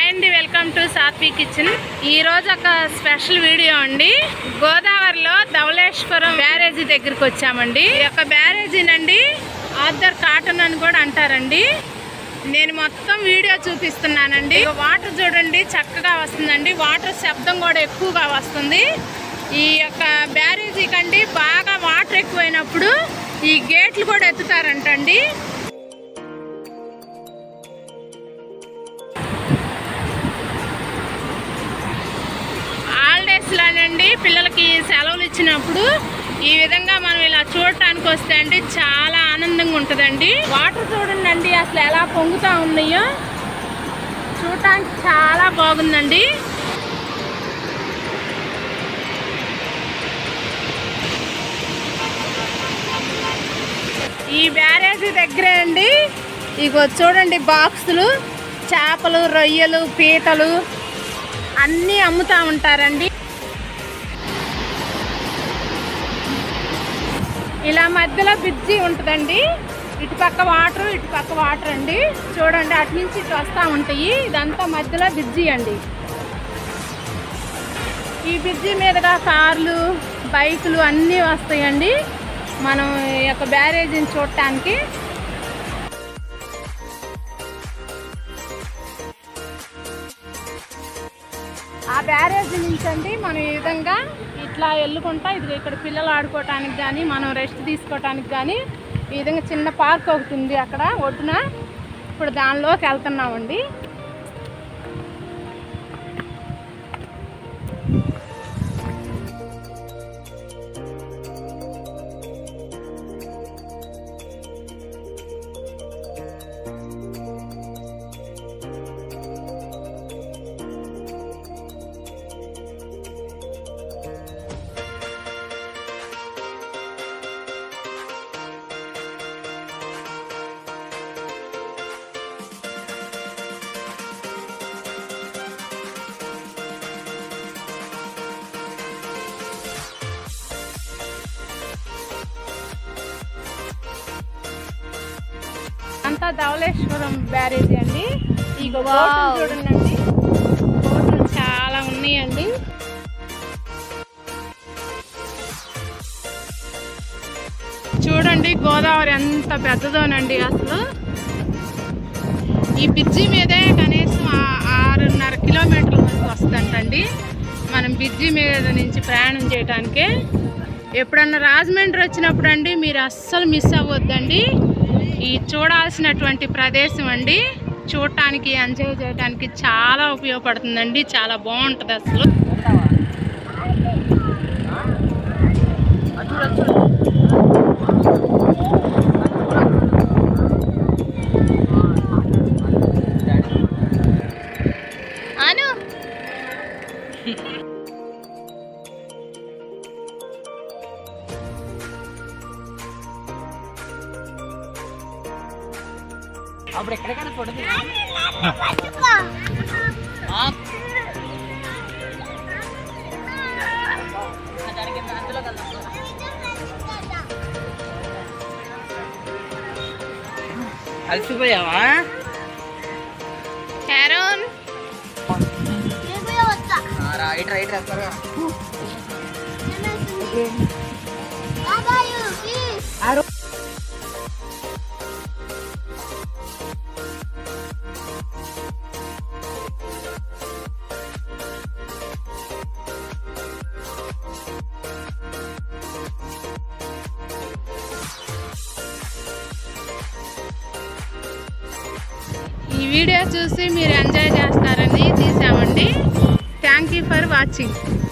hi అండి welcome to Saatvi kitchen ఈ రోజు ఒక స్పెషల్ వీడియో అండి గోదావరిలో ధవళేశ్వరం బ్యారేజీ దగ్గరికి వచ్చామండి ఈ యొక్క బ్యారేజీనండి ఆర్థర్ కాటన్ అని కూడా అంటారండి నేను మొత్తం వీడియో చూపిస్తున్నానండి ఇక వాటర్ చూడండి చక్కగా వస్తుందండి వాటర్ శబ్దం కూడా ఎక్కువగా వస్తుంది ఈ యొక్క బ్యారేజీ కండి బాగా వాటర్ ఎక్కువైనప్పుడు ఈ గేట్లు కూడా ఎత్తుతారంటండి హాలిడేస్లోనండి పిల్లలకి సెలవులు ఇచ్చినప్పుడు ఈ విధంగా మనం ఇలా చూడటానికి వస్తే అండి చాలా ఆనందంగా ఉంటుందండి వాటర్ చూడండి అండి అసలు ఎలా పొంగుతా ఉన్నాయో చూడటానికి చాలా బాగుందండి ఈ బ్యారేజీ దగ్గరే అండి ఇగో చూడండి బాక్సులు చేపలు రొయ్యలు పీతలు అన్నీ అమ్ముతా ఉంటారండి ఇలా మధ్యలో బ్రిడ్జి ఉంటుందండి ఇటు పక్క వాటర్ ఇటు పక్క వాటర్ అండి చూడండి అటు నుంచి ఇటు వస్తూ ఉంటాయి ఇదంతా మధ్యలో బ్రిడ్జి అండి ఈ బ్రిడ్జి మీదుగా కార్లు బైకులు అన్నీ వస్తాయండి మనం ఈ యొక్క బ్యారేజీని చూడటానికి ఆ బ్యారేజ్ నుంచి అండి మనం ఈ విధంగా ఇట్లా వెళ్ళుకుంటా ఇది ఇక్కడ పిల్లలు ఆడుకోవటానికి కానీ మనం రెస్ట్ తీసుకోవటానికి కానీ ఈ విధంగా చిన్న పార్క్ ఒకటి ఉంది అక్కడ ఒడ్డున ఇప్పుడు దానిలోకి వెళ్తున్నామండి అంతా ధవళేశ్వరం బ్యారేజీ అండి ఈ బోట్లు చూడండి బోట్లు చాలా ఉన్నాయండి చూడండి గోదావరి ఎంత పెద్దదోనండి అసలు ఈ బ్రిడ్జి మీదే కనీసం ఆ- ఆరున్నర కిలోమీటర్ల వరకు వస్తుందంటండి మనం బ్రిడ్జి మీద నుంచి ప్రయాణం చేయటానికి ఎప్పుడన్నా రాజమండ్రి వచ్చినప్పుడు అండి మీరు అస్సలు మిస్ అవ్వద్దండి ఈ చూడాల్సినటువంటి ప్రదేశం అండి చూడటానికి ఎంజాయ్ చేయడానికి చాలా ఉపయోగపడుతుందండి చాలా బాగుంటుంది అసలు అను అప్పుడు ఎక్కడికైనా ఫోటో అలసిపోయావా క్యారోన్ రైట్ రైట్ వస్తారా ఈ వీడియో చూసి మీరు ఎంజాయ్ చేస్తారని తీసామండి థ్యాంక్ యూ ఫర్ వాచింగ్